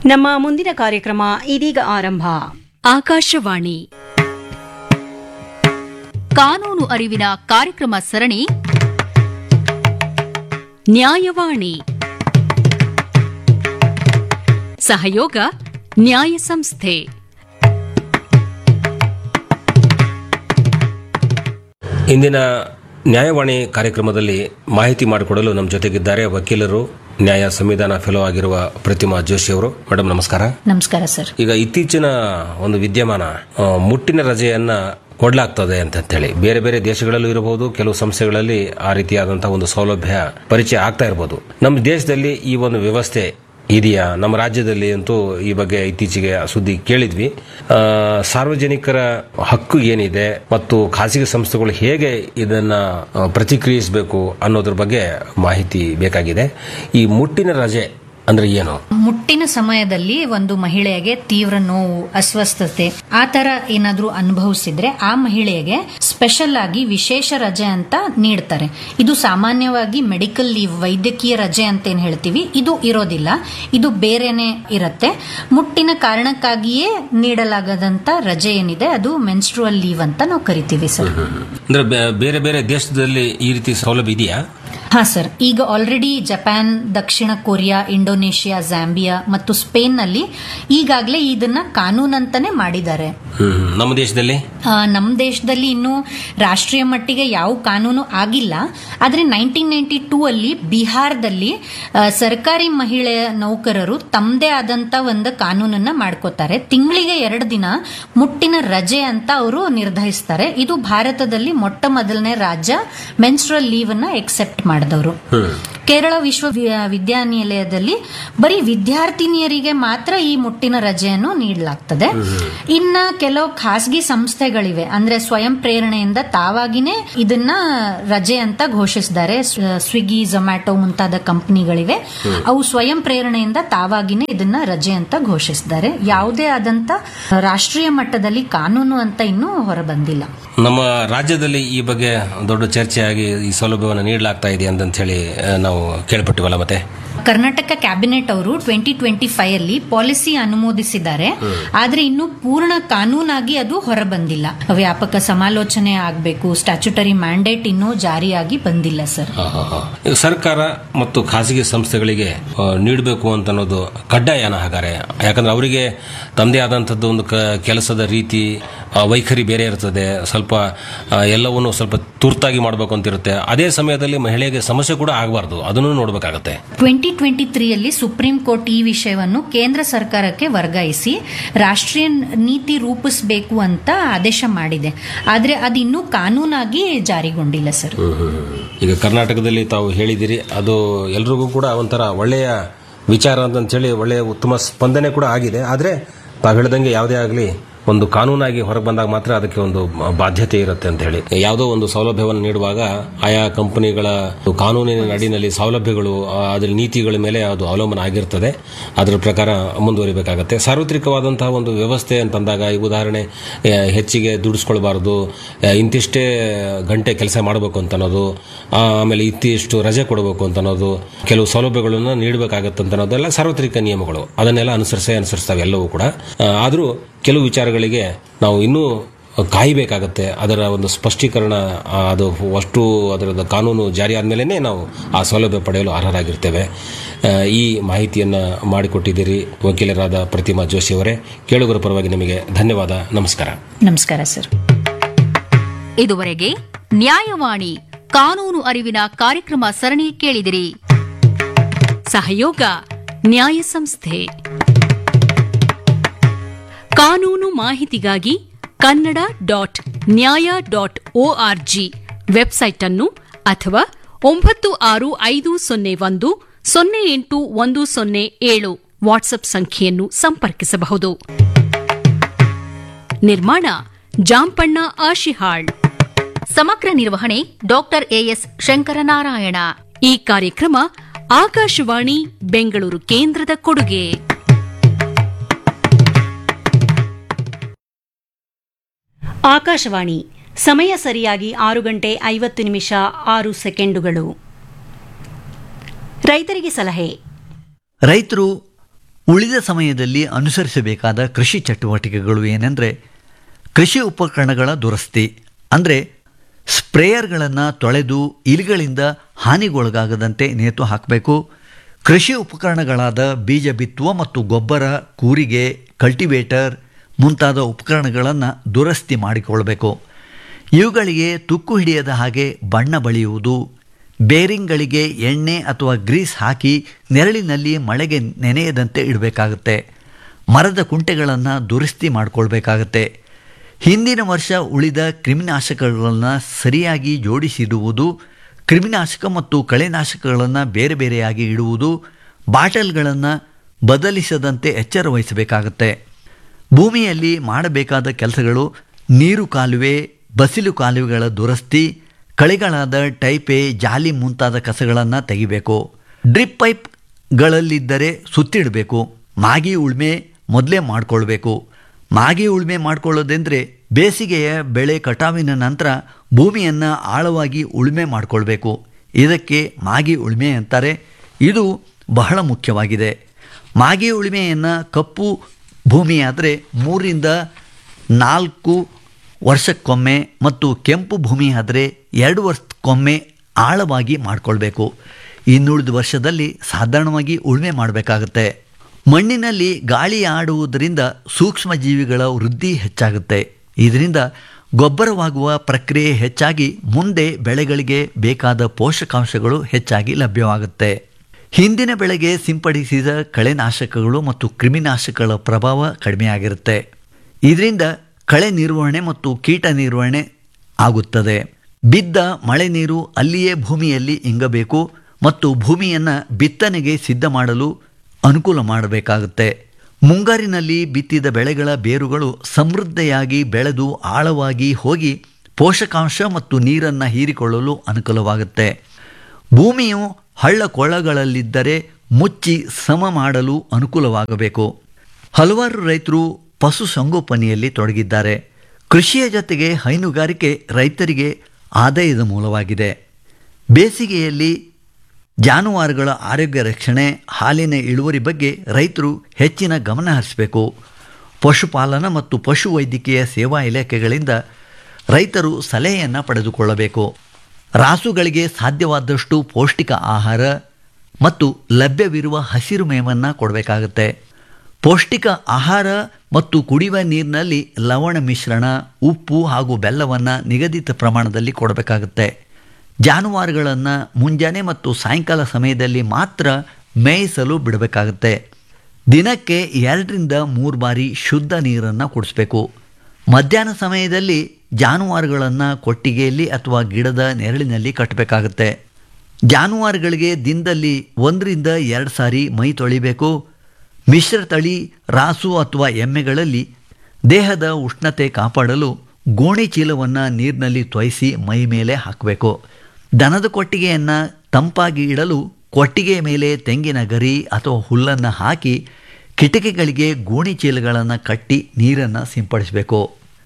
ನಮ್ಮ ಮುಂದಿನ ಕಾರ್ಯಕ್ರಮ ಇದೀಗ ಆರಂಭ ಆಕಾಶವಾಣಿ ಕಾನೂನು ಅರಿವಿನ ಕಾರ್ಯಕ್ರಮ ಸರಣಿ ನ್ಯಾಯವಾಣಿ ಸಹಯೋಗ ನ್ಯಾಯ ಸಂಸ್ಥೆ ಇಂದಿನ ನ್ಯಾಯವಾಣಿ ಕಾರ್ಯಕ್ರಮದಲ್ಲಿ ಮಾಹಿತಿ ಮಾಡಿಕೊಡಲು ನಮ್ಮ ಜೊತೆಗಿದ್ದಾರೆ ವಕೀಲರು ನ್ಯಾಯ ಸಂವಿಧಾನ ಫೆಲೋ ಆಗಿರುವ ಪ್ರತಿಮಾ ಜೋಶಿ ಅವರು ಮೇಡಮ್ ನಮಸ್ಕಾರ ನಮಸ್ಕಾರ ಸರ್ ಈಗ ಇತ್ತೀಚಿನ ಒಂದು ವಿದ್ಯಮಾನ ಆ, ಮುಟ್ಟಿನ ರಜೆಯನ್ನ ಕೊಡ್ಲಾಗ್ತದೆ ಅಂತ ಹೇಳಿ ಬೇರೆ ಬೇರೆ ದೇಶಗಳಲ್ಲೂ ಇರಬಹುದು ಕೆಲವು ಸಂಸ್ಥೆಗಳಲ್ಲಿ ಆ ರೀತಿಯಾದಂತಹ ಒಂದು ಸೌಲಭ್ಯ ಪರಿಚಯ ಆಗ್ತಾ ಇರಬಹುದು ನಮ್ಮ ದೇಶದಲ್ಲಿ ಈ ಒಂದು ವ್ಯವಸ್ಥೆ ಇದೆಯಾ ನಮ್ಮ ರಾಜ್ಯದಲ್ಲಿ ಅಂತೂ ಈ ಬಗ್ಗೆ ಇತ್ತೀಚೆಗೆ ಸುದ್ದಿ ಕೇಳಿದ್ವಿ ಆ, ಸಾರ್ವಜನಿಕರ ಹಕ್ಕು ಏನಿದೆ ಮತ್ತು ಖಾಸಗಿ ಸಂಸ್ಥೆಗಳು ಹೇಗೆ ಇದನ್ನ ಆ, ಪ್ರತಿಕ್ರಿಯಿಸಬೇಕು ಅನ್ನೋದ್ರ ಬಗ್ಗೆ ಮಾಹಿತಿ ಬೇಕಾಗಿದೆ ಈ ಮುಟ್ಟಿನ ರಜೆ ಅಂದ್ರೆ ಏನು ಮುಟ್ಟಿನ ಸಮಯದಲ್ಲಿ ಒಂದು ಮಹಿಳೆಗೆ ತೀವ್ರ ನೋವು ಅಸ್ವಸ್ಥತೆ ಆ ತರ ಏನಾದ್ರೂ ಅನುಭವಿಸಿದ್ರೆ ಆ ಮಹಿಳೆಗೆ ಸ್ಪೆಷಲ್ ಆಗಿ ವಿಶೇಷ ರಜೆ ಅಂತ ನೀಡ್ತಾರೆ ಇದು ಸಾಮಾನ್ಯವಾಗಿ ಮೆಡಿಕಲ್ ಲೀವ್ ವೈದ್ಯಕೀಯ ರಜೆ ಅಂತ ಏನ್ ಹೇಳ್ತೀವಿ ಇದು ಇರೋದಿಲ್ಲ ಇದು ಬೇರೆನೆ ಇರತ್ತೆ ಮುಟ್ಟಿನ ಕಾರಣಕ್ಕಾಗಿಯೇ ನೀಡಲಾಗದಂತ ರಜೆ ಏನಿದೆ ಅದು ಮೆನ್ಸ್ಟ್ರುವಲ್ ಲೀವ್ ಅಂತ ನಾವು ಕರಿತೀವಿ ಸರ್ ಅಂದ್ರೆ ಬೇ- ಬೇರೆ ಬೇರೆ ದೇಶದಲ್ಲಿ ಈ ರೀತಿ ಸೌಲಭ್ಯ ಇದೆಯಾ ಹಾ ಸರ್ ಈಗ ಆಲ್ರೆಡಿ ಜಪಾನ್ ದಕ್ಷಿಣ ಕೊರಿಯಾ ಇಂಡೋನೇಷಿಯಾ ಜಾಂಬಿಯಾ ಮತ್ತು ಸ್ಪೇನ್ ನಲ್ಲಿ ಈಗಾಗಲೇ ಇದನ್ನ ಕಾನೂನಂತಾನೆ ಮಾಡಿದ್ದಾರೆ ಹ್ಮ್. ನಮ್ಮ ದೇಶದಲ್ಲಿ ಆ, ನಮ್ಮ ದೇಶದಲ್ಲಿ ಇನ್ನು ರಾಷ್ಟ್ರೀಯ ಮಟ್ಟಿಗೆ ಯಾವ ಕಾನೂನು ಆಗಿಲ್ಲ ಆದ್ರೆ ನೈನ್ಟೀನ್ ನೈನ್ಟಿ ಟೂ ಅಲ್ಲಿ ಬಿಹಾರದಲ್ಲಿ ಆ, ಸರ್ಕಾರಿ ಮಹಿಳೆಯ ನೌಕರರು ತಮ್ಮದೇ ಆದಂತ ಒಂದು ಕಾನೂನನ್ನ ಮಾಡ್ಕೋತಾರೆ ತಿಂಗಳಿಗೆ ಎರಡು ದಿನ ಮುಟ್ಟಿನ ರಜೆ ಅಂತ ಅವರು ನಿರ್ಧರಿಸ್ತಾರೆ ಇದು ಭಾರತದಲ್ಲಿ ಮೊಟ್ಟ ಮೊದಲನೇ ರಾಜ್ಯ ಮೆನ್ಸ್ಟ್ರಲ್ ಲೀವ್ ಅನ್ನ ಎಕ್ಸೆಪ್ಟ್ ಮಾಡಿದವರು ಕೇರಳ ವಿಶ್ವವಿದ್ಯಾನಿಲಯದಲ್ಲಿ ಬರೀ ವಿದ್ಯಾರ್ಥಿನಿಯರಿಗೆ ಮಾತ್ರ ಈ ಮುಟ್ಟಿನ ರಜೆಯನ್ನು ನೀಡಲಾಗ್ತದೆ ಇನ್ನ ಕೆಲವು ಖಾಸಗಿ ಸಂಸ್ಥೆಗಳಿವೆ ಅಂದ್ರೆ ಸ್ವಯಂ ಪ್ರೇರಣೆಯಿಂದ ತಾವಾಗಿನೇ ಇದನ್ನ ರಜೆ ಅಂತ ಘೋಷಿಸಿದ್ದಾರೆ ಸ್ವ- ಸ್ವಿಗ್ಗಿ ಝೊಮ್ಯಾಟೊ ಮುಂತಾದ ಕಂಪನಿಗಳಿವೆ ಅವು ಸ್ವಯಂ ಪ್ರೇರಣೆಯಿಂದ ತಾವಾಗಿನೇ ಇದನ್ನ ರಜೆ ಅಂತ ಘೋಷಿಸಿದ್ದಾರೆ ಯಾವುದೇ ಆದಂತ ರಾಷ್ಟ್ರೀಯ ಮಟ್ಟದಲ್ಲಿ ಕಾನೂನು ಅಂತ ಇನ್ನೂ ಹೊರಬಂದಿಲ್ಲ ನಮ್ಮ ರಾಜ್ಯದಲ್ಲಿ ಈ ಬಗ್ಗೆ ದೊಡ್ಡ ಚರ್ಚೆಯಾಗಿ ಈ ಸೌಲಭ್ಯವನ್ನು ನೀಡಲಾಗ್ತಾ ಇದೆ ಅಂತ ಹೇಳಿ ಆ, ನಾವು ಕೇಳ್ಪಟ್ಟಿವಲ್ಲ ಮತ್ತೆ ಕರ್ನಾಟಕ ಕ್ಯಾಬಿನೆಟ್ ಅವರು ಟ್ವೆಂಟಿ ಟ್ವೆಂಟಿ ಫೈವ್ ಅಲ್ಲಿ ಪಾಲಿಸಿ ಅನುಮೋದಿಸಿದ್ದಾರೆ ಆದ್ರೆ ಇನ್ನು ಪೂರ್ಣ ಕಾನೂನಾಗಿ ಅದು ಹೊರಬಂದಿಲ್ಲ ವ್ಯಾಪಕ ಸಮಾಲೋಚನೆ ಆಗಬೇಕು ಸ್ಟ್ಯಾಚ್ಯುಟರಿ ಮ್ಯಾಂಡೇಟ್ ಇನ್ನೂ ಜಾರಿಯಾಗಿ ಬಂದಿಲ್ಲ ಸರ್ ಹಾ, ಹಾ, ಹಾ. ಈಗ ಸರ್ಕಾರ ಮತ್ತು ಖಾಸಗಿ ಸಂಸ್ಥೆಗಳಿಗೆ ಆ, ನೀಡಬೇಕು ಅಂತ ಅನ್ನೋದು ಕಡ್ಡಾಯನ ಹಾಗಾರೆ ಯಾಕಂದ್ರೆ ಅವರಿಗೆ ತಮ್ಮದೇ ಆದಂಥದ್ದು ಒಂದು ಕ- ಕೆಲಸದ ರೀತಿ ಆ, ವೈಖರಿ ಬೇರೆ ಇರ್ತದೆ ಸ್ವಲ್ಪ ಆ, ಎಲ್ಲವನ್ನು ಸ್ವಲ್ಪ ತುರ್ತಾಗಿ ಮಾಡಬೇಕು ಅಂತ ಇರುತ್ತೆ ಅದೇ ಸಮಯದಲ್ಲಿ ಮಹಿಳೆಗೆ ಸಮಸ್ಯೆ ಕೂಡ ಆಗಬಾರ್ದು ಅದನ್ನು ನೋಡಬೇಕಾಗತ್ತೆ ಟ್ವೆಂಟಿ ಟ್ವೆಂಟಿ ತ್ರೀಯಲ್ಲಿ ಸುಪ್ರೀಂ ಕೋರ್ಟ್ ಈ ವಿಷಯವನ್ನು ಕೇಂದ್ರ ಸರ್ಕಾರಕ್ಕೆ ವರ್ಗಾಯಿಸಿ ರಾಷ್ಟ್ರೀಯ ನೀತಿ ರೂಪಿಸಬೇಕು ಅಂತ ಆದೇಶ ಮಾಡಿದೆ ಆದ್ರೆ ಅದು ಇನ್ನೂ ಕಾನೂನಾಗಿ ಜಾರಿಗೊಂಡಿಲ್ಲ ಸರ್ ಈಗ ಕರ್ನಾಟಕದಲ್ಲಿ ತಾವು ಹೇಳಿದಿರಿ ಅದು ಎಲ್ರಿಗೂ ಕೂಡ ಒಂಥರ ಒಳ್ಳೆಯ ವಿಚಾರ ಅಂತ ಹೇಳಿ ಒಳ್ಳೆಯ ಉತ್ತಮ ಸ್ಪಂದನೆ ಕೂಡ ಆಗಿದೆ ಆದರೆ ತಾವು ಹೇಳ್ದಂಗೆ ಯಾವುದೇ ಆಗಲಿ ಒಂದು ಕಾನೂನಾಗಿ ಹೊರಗೆ ಬಂದಾಗ ಮಾತ್ರ ಅದಕ್ಕೆ ಒಂದು ಬಾಧ್ಯತೆ ಇರುತ್ತೆ ಅಂತ ಹೇಳಿ ಯಾವುದೋ ಒಂದು ಸೌಲಭ್ಯವನ್ನು ನೀಡುವಾಗ ಆಯಾ ಕಂಪನಿಗಳ ಕಾನೂನಿನ ನಡಿನಲ್ಲಿ ಸೌಲಭ್ಯಗಳು ಆ, ಅದರ ನೀತಿಗಳ ಮೇಲೆ ಅದು ಅವಲಂಬನ ಆಗಿರ್ತದೆ ಅದರ ಪ್ರಕಾರ ಮುಂದುವರಿಬೇಕಾಗತ್ತೆ ಸಾರ್ವತ್ರಿಕವಾದಂತಹ ಒಂದು ವ್ಯವಸ್ಥೆ ಅಂತಂದಾಗ ಈ ಉದಾಹರಣೆ ಆ, ಹೆಚ್ಚಿಗೆ ದುಡಿಸ್ಕೊಳ್ಬಾರ್ದು ಆ, ಇಂತಿಷ್ಟೇ ಗಂಟೆ ಕೆಲಸ ಮಾಡಬೇಕು ಅಂತ ಅನ್ನೋದು ಆ, ಆಮೇಲೆ ಇತ್ತಿಷ್ಟು ರಜೆ ಕೊಡಬೇಕು ಅಂತ ಅನ್ನೋದು ಕೆಲವು ಸೌಲಭ್ಯಗಳನ್ನು ನೀಡಬೇಕಾಗತ್ತೆ ಅಂತ ಅನ್ನೋದೆಲ್ಲ ಸಾರ್ವತ್ರಿಕ ನಿಯಮಗಳು ಅದನ್ನೆಲ್ಲ ಅನುಸರಿಸೇ ಅನುಸರಿಸ್ತಾವೆ ಎಲ್ಲವೂ ಕೂಡ ಆ, ಆದರೂ ಕೆಲವು ವಿಚಾರಗಳಿಗೆ ನಾವು ಇನ್ನೂ ಕಾಯಬೇಕಾಗತ್ತೆ ಅದರ ಒಂದು ಸ್ಪಷ್ಟೀಕರಣ ಆ, ಅದು ಅಷ್ಟು ಅದರದ ಕಾನೂನು ಜಾರಿ ಆದಮೇಲೆ ನಾವು ಆ ಸೌಲಭ್ಯ ಪಡೆಯಲು ಅರ್ಹರಾಗಿರ್ತೇವೆ ಆ, ಈ ಮಾಹಿತಿಯನ್ನು ಮಾಡಿಕೊಟ್ಟಿದ್ದೀರಿ ವಕೀಲರಾದ ಪ್ರತಿಮಾ ಜೋಶಿ ಅವರೇ ಕೇಳುಗರ ಪರವಾಗಿ ನಿಮಗೆ ಧನ್ಯವಾದ ನಮಸ್ಕಾರ ನಮಸ್ಕಾರ ಸರ್ ಇದುವರೆಗೆ ನ್ಯಾಯವಾಣಿ ಕಾನೂನು ಅರಿವಿನ ಕಾರ್ಯಕ್ರಮ ಸರಣಿ ಕೇಳಿದಿರಿ ಸಹಯೋಗ ನ್ಯಾಯ ಸಂಸ್ಥೆ ಕಾನೂನು ಮಾಹಿತಿಗಾಗಿ Kannada dot Nyaya dot ORG website ಅನ್ನು ಅಥವಾ ಒಂಬತ್ತು ಆರು ಐದು ಸೊನ್ನೆ ಒಂದು ಸೊನ್ನೆ ಎಂಟು ಒಂದು ಸೊನ್ನೆ ಏಳು ವಾಟ್ಸ್ಆಪ್ ಸಂಖ್ಯೆಯನ್ನು ಸಂಪರ್ಕಿಸಬಹುದು ನಿರ್ಮಾಣ ಜಾಂಪಣ್ಣ ಆಶಿಹಾಳ್ ಸಮಗ್ರ ನಿರ್ವಹಣೆ ಡಾಕ್ಟರ್ ಎಎಸ್ ಶಂಕರನಾರಾಯಣ ಈ ಕಾರ್ಯಕ್ರಮ ಆಕಾಶವಾಣಿ ಬೆಂಗಳೂರು ಕೇಂದ್ರದ ಕೊಡುಗೆ ಆಕಾಶವಾಣಿ ಸಮಯ ಸರಿಯಾಗಿ ಆರು ಗಂಟೆ ಐವತ್ತು ನಿಮಿಷ ಆರು ಸೆಕೆಂಡುಗಳು ರೈತರಿಗೆ ಸಲಹೆ ರೈತರು ಉಳಿದ ಸಮಯದಲ್ಲಿ ಅನುಸರಿಸಬೇಕಾದ ಕೃಷಿ ಚಟುವಟಿಕೆಗಳು ಏನೆಂದರೆ ಕೃಷಿ ಉಪಕರಣಗಳ ದುರಸ್ತಿ ಅಂದರೆ ಸ್ಪ್ರೇಯರ್ಗಳನ್ನು ತೊಳೆದು ಇಲಿಗಳಿಂದ ಹಾನಿಗೊಳಗಾಗದಂತೆ ನೇತು ಹಾಕಬೇಕು ಕೃಷಿ ಉಪಕರಣಗಳಾದ ಬೀಜ ಬಿತ್ತುವ ಮತ್ತು ಗೊಬ್ಬರ ಕೂರಿಗೆ ಕಲ್ಟಿವೇಟರ್ ಮುಂತಾದ ಉಪಕರಣಗಳನ್ನು ದುರಸ್ತಿ ಮಾಡಿಕೊಳ್ಬೇಕು ಇವುಗಳಿಗೆ ತುಕ್ಕು ಹಿಡಿಯದ ಹಾಗೆ ಬಣ್ಣ ಬಳಿಯುವುದು ಬೇರಿಂಗ್ಗಳಿಗೆ ಎಣ್ಣೆ ಅಥವಾ ಗ್ರೀಸ್ ಹಾಕಿ ನೆರಳಿನಲ್ಲಿ ಮಳೆಗೆ ನೆನೆಯದಂತೆ ಇಡಬೇಕಾಗುತ್ತೆ ಮರದ ಕುಂಟೆಗಳನ್ನು ದುರಸ್ತಿ ಮಾಡಿಕೊಳ್ಬೇಕಾಗತ್ತೆ ಹಿಂದಿನ ವರ್ಷ ಉಳಿದ ಕ್ರಿಮಿನಾಶಕಗಳನ್ನು ಸರಿಯಾಗಿ ಜೋಡಿಸಿಡುವುದು ಕ್ರಿಮಿನಾಶಕ ಮತ್ತು ಕಳೆನಾಶಕಗಳನ್ನು ಬೇರೆ ಬೇರೆಯಾಗಿ ಇಡುವುದು ಬಾಟಲ್ಗಳನ್ನು ಬದಲಿಸದಂತೆ ಎಚ್ಚರ ವಹಿಸಬೇಕಾಗತ್ತೆ ಭೂಮಿಯಲ್ಲಿ ಮಾಡಬೇಕಾದ ಕೆಲಸಗಳು ನೀರು ಕಾಲುವೆ ಬಸಿಲು ಕಾಲುವೆಗಳ ದುರಸ್ತಿ ಕಳೆಗಳಾದ ಟೈಪೆ ಜಾಲಿ ಮುಂತಾದ ಕಸಗಳನ್ನು ತೆಗಿಬೇಕು ಡ್ರಿಪ್ ಪೈಪ್ಗಳಲ್ಲಿದ್ದರೆ ಸುತ್ತಿಡಬೇಕು ಮಾಗಿ ಉಳ್ಮೆ ಮೊದಲೇ ಮಾಡಿಕೊಳ್ಬೇಕು ಮಾಗಿ ಉಳ್ಮೆ ಮಾಡಿಕೊಳ್ಳೋದೆಂದರೆ ಬೇಸಿಗೆಯ ಬೆಳೆ ಕಟಾವಿನ ನಂತರ ಭೂಮಿಯನ್ನು ಆಳವಾಗಿ ಉಳುಮೆ ಮಾಡಿಕೊಳ್ಬೇಕು ಇದಕ್ಕೆ ಮಾಗಿ ಉಳುಮೆ ಅಂತಾರೆ ಇದು ಬಹಳ ಮುಖ್ಯವಾಗಿದೆ ಮಾಗಿ ಉಳುಮೆಯನ್ನು ಕಪ್ಪು ಭೂಮಿಯಾದರೆ ಮೂರಿಂದ ನಾಲ್ಕು ವರ್ಷಕ್ಕೊಮ್ಮೆ ಮತ್ತು ಕೆಂಪು ಭೂಮಿ ಆದರೆ ಎರಡು ವರ್ಷಕ್ಕೊಮ್ಮೆ ಆಳವಾಗಿ ಮಾಡಿಕೊಳ್ಬೇಕು ಇನ್ನುಳಿದ ವರ್ಷದಲ್ಲಿ ಸಾಧಾರಣವಾಗಿ ಉಳುಮೆ ಮಾಡಬೇಕಾಗುತ್ತೆ ಮಣ್ಣಿನಲ್ಲಿ ಗಾಳಿ ಆಡುವುದರಿಂದ ಸೂಕ್ಷ್ಮ ಜೀವಿಗಳ ವೃದ್ಧಿ ಹೆಚ್ಚಾಗುತ್ತೆ ಇದರಿಂದ ಗೊಬ್ಬರವಾಗುವ ಪ್ರಕ್ರಿಯೆ ಹೆಚ್ಚಾಗಿ ಮುಂದೆ ಬೆಳೆಗಳಿಗೆ ಬೇಕಾದ ಪೋಷಕಾಂಶಗಳು ಹೆಚ್ಚಾಗಿ ಲಭ್ಯವಾಗುತ್ತೆ ಹಿಂದಿನ ಬೆಳೆಗೆ ಸಿಂಪಡಿಸಿದ ಕಳೆನಾಶಕಗಳು ಮತ್ತು ಕ್ರಿಮಿನಾಶಕಗಳ ಪ್ರಭಾವ ಕಡಿಮೆಯಾಗಿರುತ್ತೆ ಇದರಿಂದ ಕಳೆ ನಿರ್ವಹಣೆ ಮತ್ತು ಕೀಟ ನಿರ್ವಹಣೆ ಆಗುತ್ತದೆ ಬಿದ್ದ ಮಳೆ ನೀರು ಅಲ್ಲಿಯೇ ಭೂಮಿಯಲ್ಲಿ ಇಂಗಬೇಕು ಮತ್ತು ಭೂಮಿಯನ್ನು ಬಿತ್ತನೆಗೆ ಸಿದ್ಧ ಮಾಡಲು ಅನುಕೂಲ ಮಾಡಬೇಕಾಗುತ್ತೆ ಮುಂಗಾರಿನಲ್ಲಿ ಬಿತ್ತಿದ ಬೆಳೆಗಳ ಬೇರುಗಳು ಸಮೃದ್ಧಿಯಾಗಿ ಬೆಳೆದು ಆಳವಾಗಿ ಹೋಗಿ ಪೋಷಕಾಂಶ ಮತ್ತು ನೀರನ್ನು ಹೀರಿಕೊಳ್ಳಲು ಅನುಕೂಲವಾಗುತ್ತೆ ಭೂಮಿಯು ಹಳ್ಳ ಕೊಳ್ಳಗಳಲ್ಲಿದ್ದರೆ ಮುಚ್ಚಿ ಸಮ ಮಾಡಲು ಅನುಕೂಲವಾಗಬೇಕು ಹಲವಾರು ರೈತರು ಪಶುಸಂಗೋಪನೆಯಲ್ಲಿ ತೊಡಗಿದ್ದಾರೆ ಕೃಷಿಯ ಜೊತೆಗೆ ಹೈನುಗಾರಿಕೆ ರೈತರಿಗೆ ಆದಾಯದ ಮೂಲವಾಗಿದೆ ಬೇಸಿಗೆಯಲ್ಲಿ ಜಾನುವಾರುಗಳ ಆರೋಗ್ಯ ರಕ್ಷಣೆ ಹಾಲಿನ ಇಳುವರಿ ಬಗ್ಗೆ ರೈತರು ಹೆಚ್ಚಿನ ಗಮನ ಹರಿಸಬೇಕು ಪಶುಪಾಲನಾ ಮತ್ತು ಪಶು ವೈದ್ಯಕೀಯ ಸೇವಾ ಇಲಾಖೆಗಳಿಂದ ರೈತರು ಸಲಹೆಯನ್ನು ಪಡೆದುಕೊಳ್ಳಬೇಕು ರಾಸುಗಳಿಗೆ ಸಾಧ್ಯವಾದಷ್ಟು ಪೌಷ್ಟಿಕ ಆಹಾರ ಮತ್ತು ಲಭ್ಯವಿರುವ ಹಸಿರು ಮೇವನ್ನು ಕೊಡಬೇಕಾಗುತ್ತೆ ಪೌಷ್ಟಿಕ ಆಹಾರ ಮತ್ತು ಕುಡಿಯುವ ನೀರಿನಲ್ಲಿ ಲವಣ ಮಿಶ್ರಣ ಉಪ್ಪು ಹಾಗೂ ಬೆಲ್ಲವನ್ನು ನಿಗದಿತ ಪ್ರಮಾಣದಲ್ಲಿ ಕೊಡಬೇಕಾಗುತ್ತೆ ಜಾನುವಾರುಗಳನ್ನು ಮುಂಜಾನೆ ಮತ್ತು ಸಾಯಂಕಾಲ ಸಮಯದಲ್ಲಿ ಮಾತ್ರ ಮೇಯಿಸಲು ಬಿಡಬೇಕಾಗುತ್ತೆ ದಿನಕ್ಕೆ ಎರಡರಿಂದ ಮೂರು ಬಾರಿ ಶುದ್ಧ ನೀರನ್ನು ಕುಡಿಸ್ಬೇಕು ಮಧ್ಯಾಹ್ನ ಸಮಯದಲ್ಲಿ ಜಾನುವಾರುಗಳನ್ನು ಕೊಟ್ಟಿಗೆಯಲ್ಲಿ ಅಥವಾ ಗಿಡದ ನೆರಳಿನಲ್ಲಿ ಕಟ್ಟಬೇಕಾಗುತ್ತೆ ಜಾನುವಾರುಗಳಿಗೆ ದಿನದಲ್ಲಿ ಒಂದರಿಂದ ಎರಡು ಸಾರಿ ಮೈ ತೊಳಿಬೇಕು ಮಿಶ್ರ ತಳಿ ರಾಸು ಅಥವಾ ಎಮ್ಮೆಗಳಲ್ಲಿ ದೇಹದ ಉಷ್ಣತೆ ಕಾಪಾಡಲು ಗೋಣಿ ಚೀಲವನ್ನು ನೀರಿನಲ್ಲಿ ತೊಯಿಸಿ ಮೈ ಮೇಲೆ ಹಾಕಬೇಕು ದನದ ಕೊಟ್ಟಿಗೆಯನ್ನು ತಂಪಾಗಿ ಇಡಲು ಕೊಟ್ಟಿಗೆ ಮೇಲೆ ತೆಂಗಿನ ಗರಿ ಅಥವಾ ಹುಲ್ಲನ್ನು ಹಾಕಿ ಕಿಟಕಿಗಳಿಗೆ ಗೋಣಿ ಚೀಲಗಳನ್ನು ಕಟ್ಟಿ ನೀರನ್ನು ಸಿಂಪಡಿಸಬೇಕು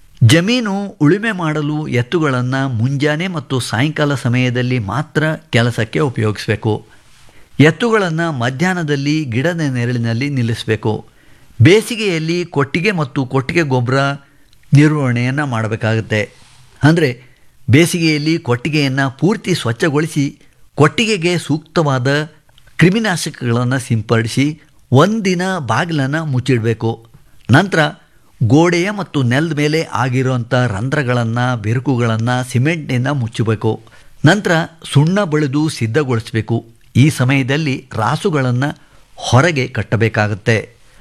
ಜಮೀನು ಉಳುಮೆ ಮಾಡಲು ಎತ್ತುಗಳನ್ನು ಮುಂಜಾನೆ ಮತ್ತು ಸಾಯಂಕಾಲ ಸಮಯದಲ್ಲಿ ಮಾತ್ರ ಕೆಲಸಕ್ಕೆ ಉಪಯೋಗಿಸಬೇಕು ಎತ್ತುಗಳನ್ನು ಮಧ್ಯಾಹ್ನದಲ್ಲಿ ಗಿಡದ ನೆರಳಿನಲ್ಲಿ ನಿಲ್ಲಿಸಬೇಕು ಬೇಸಿಗೆಯಲ್ಲಿ ಕೊಟ್ಟಿಗೆ ಮತ್ತು ಕೊಟ್ಟಿಗೆ ಗೊಬ್ಬರ ನಿರ್ವಹಣೆಯನ್ನು ಮಾಡಬೇಕಾಗುತ್ತೆ ಅಂದರೆ ಬೇಸಿಗೆಯಲ್ಲಿ ಕೊಟ್ಟಿಗೆಯನ್ನು ಪೂರ್ತಿ ಸ್ವಚ್ಛಗೊಳಿಸಿ ಕೊಟ್ಟಿಗೆಗೆ ಸೂಕ್ತವಾದ ಕ್ರಿಮಿನಾಶಕಗಳನ್ನು ಸಿಂಪಡಿಸಿ ಒಂದಿನ ಬಾಗಿಲನ್ನು ಮುಚ್ಚಿಡಬೇಕು ನಂತರ ಗೋಡೆಯ ಮತ್ತು ನೆಲದ ಮೇಲೆ ಆಗಿರುವಂಥ ರಂಧ್ರಗಳನ್ನು ಬೆರುಕುಗಳನ್ನು ಸಿಮೆಂಟ್ನಿಂದ ಮುಚ್ಚಬೇಕು ನಂತರ ಸುಣ್ಣ ಬಳಿದು ಸಿದ್ಧಗೊಳಿಸಬೇಕು ಈ ಸಮಯದಲ್ಲಿ ರಾಸುಗಳನ್ನು ಹೊರಗೆ ಕಟ್ಟಬೇಕಾಗುತ್ತೆ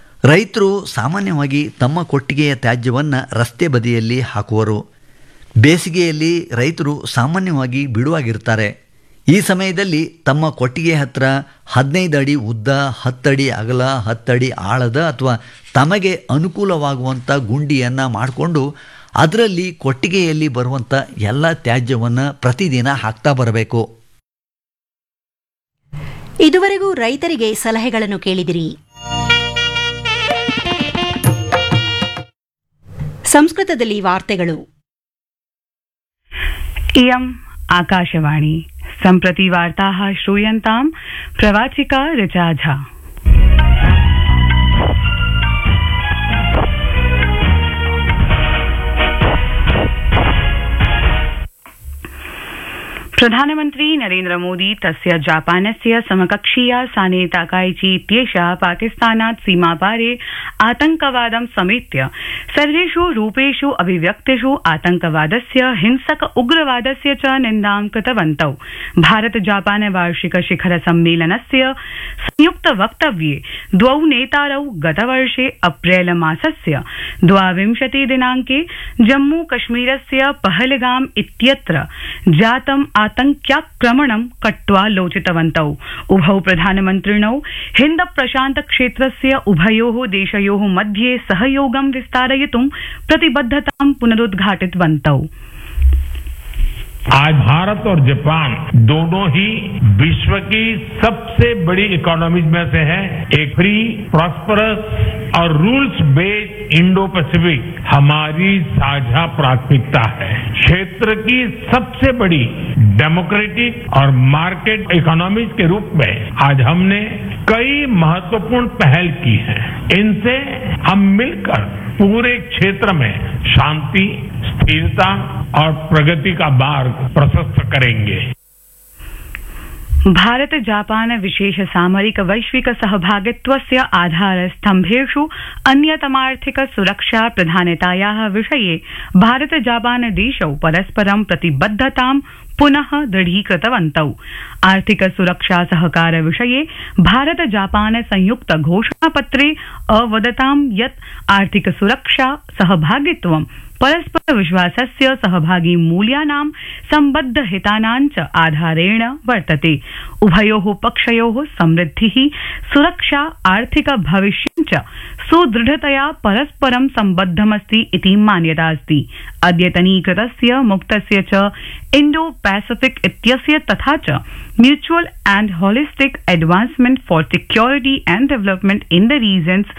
ರೈತರು ಸಾಮಾನ್ಯವಾಗಿ ತಮ್ಮ ಕೊಟ್ಟಿಗೆಯ ತ್ಯಾಜ್ಯವನ್ನು ರಸ್ತೆ ಬದಿಯಲ್ಲಿ ಹಾಕುವರು ಬೇಸಿಗೆಯಲ್ಲಿ ರೈತರು ಸಾಮಾನ್ಯವಾಗಿ ಬಿಡುವಾಗಿರ್ತಾರೆ ಈ ಸಮಯದಲ್ಲಿ ತಮ್ಮ ಕೊಟ್ಟಿಗೆ ಹತ್ರ ಹದಿನೈದು ಅಡಿ ಉದ್ದ ಹತ್ತಡಿ ಅಗಲ ಹತ್ತಡಿ ಆಳದ ಅಥವಾ ತಮಗೆ ಅನುಕೂಲವಾಗುವಂಥ ಗುಂಡಿಯನ್ನು ಮಾಡಿಕೊಂಡು ಅದರಲ್ಲಿ ಕೊಟ್ಟಿಗೆಯಲ್ಲಿ ಬರುವಂಥ ಎಲ್ಲ ತ್ಯಾಜ್ಯವನ್ನು ಪ್ರತಿದಿನ ಹಾಕ್ತಾ ಬರಬೇಕು ಇದುವರೆಗೂ ರೈತರಿಗೆ ಸಲಹೆಗಳನ್ನು ಕೇಳಿದಿರಿ ಸಂಸ್ಕೃತದಲ್ಲಿ ವಾರ್ತೆಗಳು इयम् आकाशवाणी सम्प्रति वार्ताः श्रूयन्ताम् प्रवाचिका ऋचा झा प्रधानमन्त्री नरेन्द्र मोदी तस्य जापानस्य समकक्षीया साने ताकाइची इत्येषा पाकिस्तानात् सीमापारे आतंकवादं समेत्य सर्वेष् रूपेष् अभिव्यक्तिष् आतंकवादस्य हिंसक उग्रवादस्य च निन्दां कृतवन्तौ भारत जापान वार्षिक शिखर सम्मेलनस्य संयुक्त वक्तव्ये द्वौ नेतारौ गतवर्षे अप्रैल मासस्य द्वाविंशति दिनाङ्के जम्मू कश्मीरस्य पहलगाम इत्यत्र जातम् आतंक्याक्रमणं कट्वा लोचितवन्तौ उभौ प्रधानमन्त्रिणौ हिन्द प्रशान्त क्षेत्रस्य उभयोः देशयोः मध्ये सहयोगं विस्तारयितुं प्रतिबद्धतां पुनरुद्घाटितवन्तौ आज भारत और जापान दोनों ही विश्व की सबसे बड़ी इकोनॉमीज में से है एक फ्री प्रॉस्परस और रूल्स बेस्ड इंडो पैसिफिक हमारी साझा प्राथमिकता है क्षेत्र की सबसे बड़ी डेमोक्रेटिक और मार्केट इकोनॉमीज के रूप में आज हमने कई महत्वपूर्ण पहल की हैं इनसे हम मिलकर पूरे क्षेत्र में शांति स्थिरता और प्रगति का मार्ग प्रशस्त करेंगे भारत जापान विशेष सामरिक वैश्विक सहभागित्वस्य आधारस्तम्भेष् अन्यतमार्थिक सुरक्षा प्रधानताया विषये भारत जापान देशौ परस्परं प्रतिबद्धतां पुनः दृढीकृतवन्तौ आर्थिक सुरक्षा सहकार विषये भारत जापान संयुक्त घोषणापत्रे अवदतां यत् आर्थिक सुरक्षा सहभागित्वं परस्पर विश्वासस्य सहभागी मूल्यानां सम्बद्ध हितानां च आधारेण वर्तते उभयोः पक्षयोः समृद्धिः सुरक्षा आर्थिक भविष्यं च सुदृढतया परस्परं सम्बद्धमस्ति इति मान्यता अस्ति अद्यतनीकृतस्य मुक्तस्य च इण्डो पैसिफिक इत्यस्य तथा च mutual and holistic advancement for security and development in the regions